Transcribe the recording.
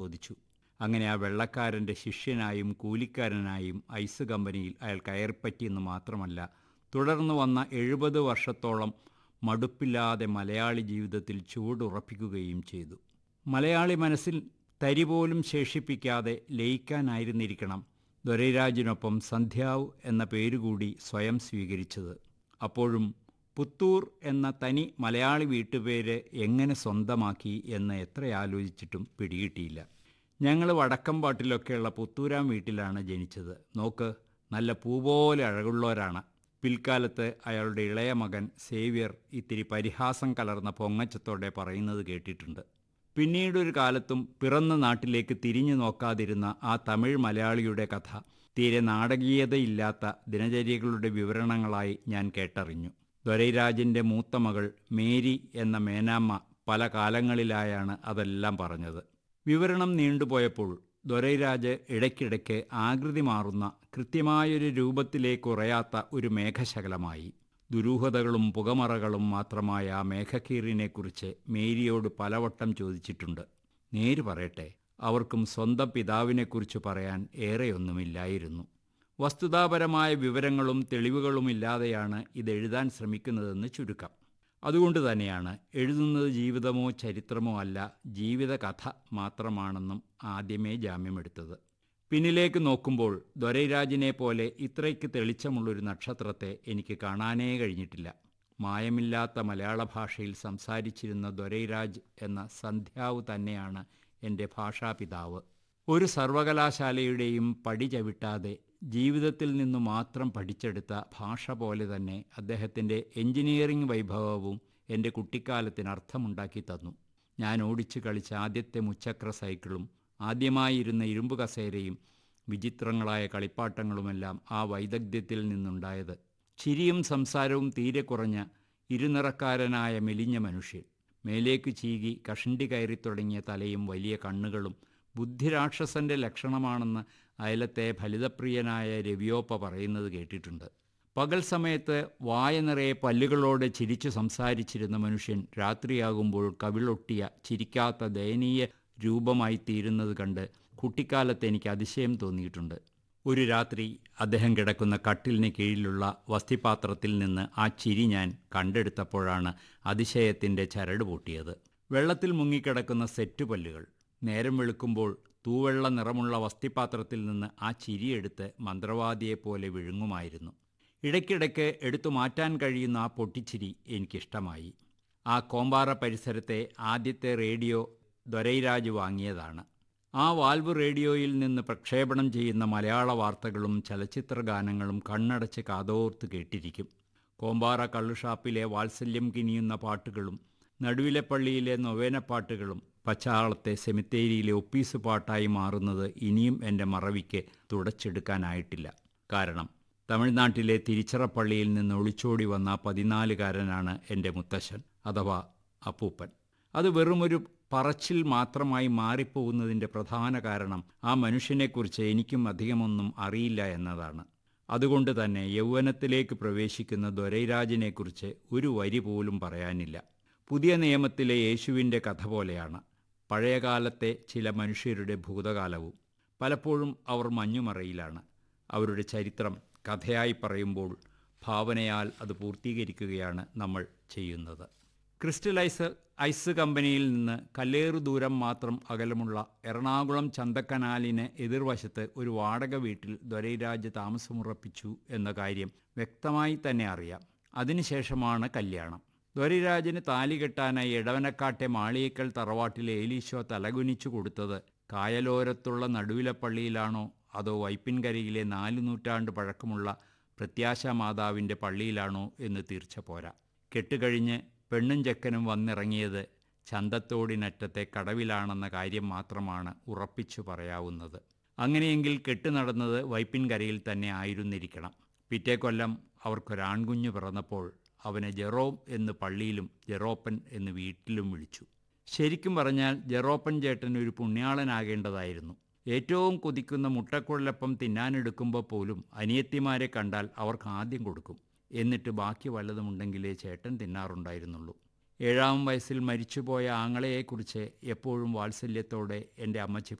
ചോദിച്ചു അങ്ങനെ ആ വെള്ളക്കാരൻ്റെ ശിഷ്യനായും കൂലിക്കാരനായും ഐസ് കമ്പനിയിൽ അയാൾ കയറിപ്പറ്റിയെന്ന് മാത്രമല്ല തുടർന്ന് വന്ന എഴുപത് വർഷത്തോളം മടുപ്പില്ലാതെ മലയാളി ജീവിതത്തിൽ ചുവടുറപ്പിക്കുകയും ചെയ്തു മലയാളി മനസ്സിൽ തരി പോലും ശേഷിപ്പിക്കാതെ ലയിക്കാനായിരുന്നിരിക്കണം ദൊരൈരാജിനൊപ്പം സന്ധ്യാവ് എന്ന പേരുകൂടി സ്വയം സ്വീകരിച്ചത് അപ്പോഴും പുത്തൂർ എന്ന തനി മലയാളി വീട്ടുപേര് എങ്ങനെ സ്വന്തമാക്കി എന്ന് എത്ര ആലോചിച്ചിട്ടും പിടികിട്ടിയില്ല ഞങ്ങൾ വടക്കമ്പാട്ടിലൊക്കെയുള്ള പുത്തൂരാം വീട്ടിലാണ് ജനിച്ചത് നോക്ക് നല്ല പൂ പോലെ അഴകുള്ളവരാണ് പിൽക്കാലത്ത് അയാളുടെ ഇളയ മകൻ സേവ്യർ ഇത്തിരി പരിഹാസം കലർന്ന പൊങ്ങച്ചത്തോടെ പറയുന്നത് കേട്ടിട്ടുണ്ട് പിന്നീടൊരു കാലത്തും പിറന്ന നാട്ടിലേക്ക് തിരിഞ്ഞു നോക്കാതിരുന്ന ആ തമിഴ് മലയാളിയുടെ കഥ തീരെ നാടകീയതയില്ലാത്ത ദിനചര്യകളുടെ വിവരണങ്ങളായി ഞാൻ കേട്ടറിഞ്ഞു ദൊരൈരാജിൻ്റെ മൂത്ത മകൾ മേരി എന്ന മേനാമ്മ പല കാലങ്ങളിലായാണ് അതെല്ലാം പറഞ്ഞത് വിവരണം നീണ്ടുപോയപ്പോൾ ദൊരൈരാജ് ഇടയ്ക്കിടയ്ക്ക് ആകൃതി മാറുന്ന കൃത്യമായൊരു രൂപത്തിലേക്ക് ഉറയാത്ത ഒരു മേഘശകലമായി ദുരൂഹതകളും പുകമറകളും മാത്രമായ ആ മേഘക്കീറിനെക്കുറിച്ച് മേരിയോട് പലവട്ടം ചോദിച്ചിട്ടുണ്ട് നേര് പറയട്ടെ അവർക്കും സ്വന്തം പിതാവിനെക്കുറിച്ച് പറയാൻ ഏറെയൊന്നുമില്ലായിരുന്നു വസ്തുതാപരമായ വിവരങ്ങളും തെളിവുകളുമില്ലാതെയാണ് ഇതെഴുതാൻ ശ്രമിക്കുന്നതെന്ന് ചുരുക്കം അതുകൊണ്ട് തന്നെയാണ് എഴുതുന്നത് ജീവിതമോ ചരിത്രമോ അല്ല ജീവിതകഥ മാത്രമാണെന്നും ആദ്യമേ ജാമ്യമെടുത്തത് പിന്നിലേക്ക് നോക്കുമ്പോൾ ദൊരൈരാജിനെ പോലെ ഇത്രയ്ക്ക് തെളിച്ചമുള്ളൊരു നക്ഷത്രത്തെ എനിക്ക് കാണാനേ കഴിഞ്ഞിട്ടില്ല മായമില്ലാത്ത മലയാള ഭാഷയിൽ സംസാരിച്ചിരുന്ന ദൊരൈരാജ് എന്ന സന്ധ്യാവ് തന്നെയാണ് എൻ്റെ ഭാഷാപിതാവ് ഒരു സർവകലാശാലയുടെയും പടി ചവിട്ടാതെ ജീവിതത്തിൽ നിന്നു മാത്രം പഠിച്ചെടുത്ത ഭാഷ പോലെ തന്നെ അദ്ദേഹത്തിൻ്റെ എഞ്ചിനീയറിംഗ് വൈഭവവും എൻ്റെ കുട്ടിക്കാലത്തിന് അർത്ഥമുണ്ടാക്കി തന്നു ഞാൻ ഓടിച്ചു കളിച്ച ആദ്യത്തെ മുച്ചക്ര സൈക്കിളും ആദ്യമായിരുന്ന ഇരുമ്പ് കസേരയും വിചിത്രങ്ങളായ കളിപ്പാട്ടങ്ങളുമെല്ലാം ആ വൈദഗ്ധ്യത്തിൽ നിന്നുണ്ടായത് ചിരിയും സംസാരവും തീരെ കുറഞ്ഞ ഇരുനിറക്കാരനായ മെലിഞ്ഞ മനുഷ്യൻ മേലേക്ക് ചീകി കഷണ്ടി കയറി തുടങ്ങിയ തലയും വലിയ കണ്ണുകളും ബുദ്ധിരാക്ഷസന്റെ ലക്ഷണമാണെന്ന് അയലത്തെ ഫലിതപ്രിയനായ രവിയോപ്പ പറയുന്നത് കേട്ടിട്ടുണ്ട് പകൽ സമയത്ത് വായ നിറയെ പല്ലുകളോടെ ചിരിച്ചു സംസാരിച്ചിരുന്ന മനുഷ്യൻ രാത്രിയാകുമ്പോൾ കവിളൊട്ടിയ ചിരിക്കാത്ത ദയനീയ രൂപമായി തീരുന്നത് കണ്ട് കുട്ടിക്കാലത്ത് എനിക്ക് അതിശയം തോന്നിയിട്ടുണ്ട് ഒരു രാത്രി അദ്ദേഹം കിടക്കുന്ന കട്ടിലിന് കീഴിലുള്ള വസ്തിപാത്രത്തിൽ നിന്ന് ആ ചിരി ഞാൻ കണ്ടെടുത്തപ്പോഴാണ് അതിശയത്തിൻ്റെ ചരട് പൊട്ടിയത് വെള്ളത്തിൽ മുങ്ങിക്കിടക്കുന്ന സെറ്റ് പല്ലുകൾ നേരം വെളുക്കുമ്പോൾ തൂവെള്ള നിറമുള്ള വസ്തിപാത്രത്തിൽ നിന്ന് ആ ചിരിയെടുത്ത് മന്ത്രവാദിയെപ്പോലെ വിഴുങ്ങുമായിരുന്നു ഇടയ്ക്കിടയ്ക്ക് എടുത്തു മാറ്റാൻ കഴിയുന്ന ആ പൊട്ടിച്ചിരി എനിക്കിഷ്ടമായി ആ കോമ്പാറ പരിസരത്തെ ആദ്യത്തെ റേഡിയോ ദൊരൈരാജ് വാങ്ങിയതാണ് ആ വാൽവ് റേഡിയോയിൽ നിന്ന് പ്രക്ഷേപണം ചെയ്യുന്ന മലയാള വാർത്തകളും ചലച്ചിത്ര ഗാനങ്ങളും കണ്ണടച്ച് കാതോർത്ത് കേട്ടിരിക്കും കോമ്പാറ കള്ളുഷാപ്പിലെ വാത്സല്യം കിനിയുന്ന പാട്ടുകളും നടുവിലെ പള്ളിയിലെ നൊവേനപ്പാട്ടുകളും പച്ചാളത്തെ സെമിത്തേരിയിലെ ഒപ്പീസ് പാട്ടായി മാറുന്നത് ഇനിയും എൻ്റെ മറവിക്ക് തുടച്ചെടുക്കാനായിട്ടില്ല കാരണം തമിഴ്നാട്ടിലെ തിരിച്ചിറപ്പള്ളിയിൽ നിന്ന് ഒളിച്ചോടി വന്ന പതിനാലുകാരനാണ് എൻ്റെ മുത്തശ്ശൻ അഥവാ അപ്പൂപ്പൻ അത് വെറുമൊരു പറച്ചിൽ മാത്രമായി മാറിപ്പോകുന്നതിൻ്റെ പ്രധാന കാരണം ആ മനുഷ്യനെക്കുറിച്ച് എനിക്കും അധികമൊന്നും അറിയില്ല എന്നതാണ് അതുകൊണ്ട് തന്നെ യൗവനത്തിലേക്ക് പ്രവേശിക്കുന്ന ദൊരൈരാജിനെക്കുറിച്ച് ഒരു വരി പോലും പറയാനില്ല പുതിയ നിയമത്തിലെ യേശുവിൻ്റെ കഥ പോലെയാണ് പഴയകാലത്തെ ചില മനുഷ്യരുടെ ഭൂതകാലവും പലപ്പോഴും അവർ മഞ്ഞുമറയിലാണ് അവരുടെ ചരിത്രം കഥയായി പറയുമ്പോൾ ഭാവനയാൽ അത് പൂർത്തീകരിക്കുകയാണ് നമ്മൾ ചെയ്യുന്നത് ക്രിസ്റ്റലൈസ് ഐസ് കമ്പനിയിൽ നിന്ന് കല്ലേറു ദൂരം മാത്രം അകലമുള്ള എറണാകുളം ചന്തക്കനാലിന് എതിർവശത്ത് ഒരു വാടക വീട്ടിൽ ദൊരൈരാജ് താമസമുറപ്പിച്ചു എന്ന കാര്യം വ്യക്തമായി തന്നെ അറിയാം അതിനുശേഷമാണ് കല്യാണം ദ്വരിരാജന് താലി കെട്ടാനായി ഇടവനക്കാട്ടെ മാളിയേക്കൽ തറവാട്ടിലെ ഏലീശോ തലകുനിച്ചു കൊടുത്തത് കായലോരത്തുള്ള നടുവിലെ പള്ളിയിലാണോ അതോ വൈപ്പിൻകരയിലെ നാല് നൂറ്റാണ്ട് പഴക്കമുള്ള പ്രത്യാശ മാതാവിൻ്റെ പള്ളിയിലാണോ എന്ന് തീർച്ച പോരാ കെട്ടുകഴിഞ്ഞ് പെണ്ണും ചെക്കനും വന്നിറങ്ങിയത് ചന്തത്തോടിനറ്റത്തെ കടവിലാണെന്ന കാര്യം മാത്രമാണ് ഉറപ്പിച്ചു പറയാവുന്നത് അങ്ങനെയെങ്കിൽ കെട്ട് നടന്നത് വൈപ്പിൻകരയിൽ തന്നെ ആയിരുന്നിരിക്കണം പിറ്റേ കൊല്ലം അവർക്കൊരാൺകുഞ്ഞു പിറന്നപ്പോൾ അവനെ ജെറോം എന്ന് പള്ളിയിലും ജെറോപ്പൻ എന്ന് വീട്ടിലും വിളിച്ചു ശരിക്കും പറഞ്ഞാൽ ജെറോപ്പൻ ചേട്ടൻ ഒരു പുണ്യാളനാകേണ്ടതായിരുന്നു ഏറ്റവും കൊതിക്കുന്ന മുട്ടക്കുഴലപ്പം തിന്നാനെടുക്കുമ്പോൾ പോലും അനിയത്തിമാരെ കണ്ടാൽ അവർക്ക് ആദ്യം കൊടുക്കും എന്നിട്ട് ബാക്കി വല്ലതുമുണ്ടെങ്കിലേ ചേട്ടൻ തിന്നാറുണ്ടായിരുന്നുള്ളൂ ഏഴാം വയസ്സിൽ മരിച്ചുപോയ ആങ്ങളെയെക്കുറിച്ച് എപ്പോഴും വാത്സല്യത്തോടെ എൻ്റെ അമ്മച്ചി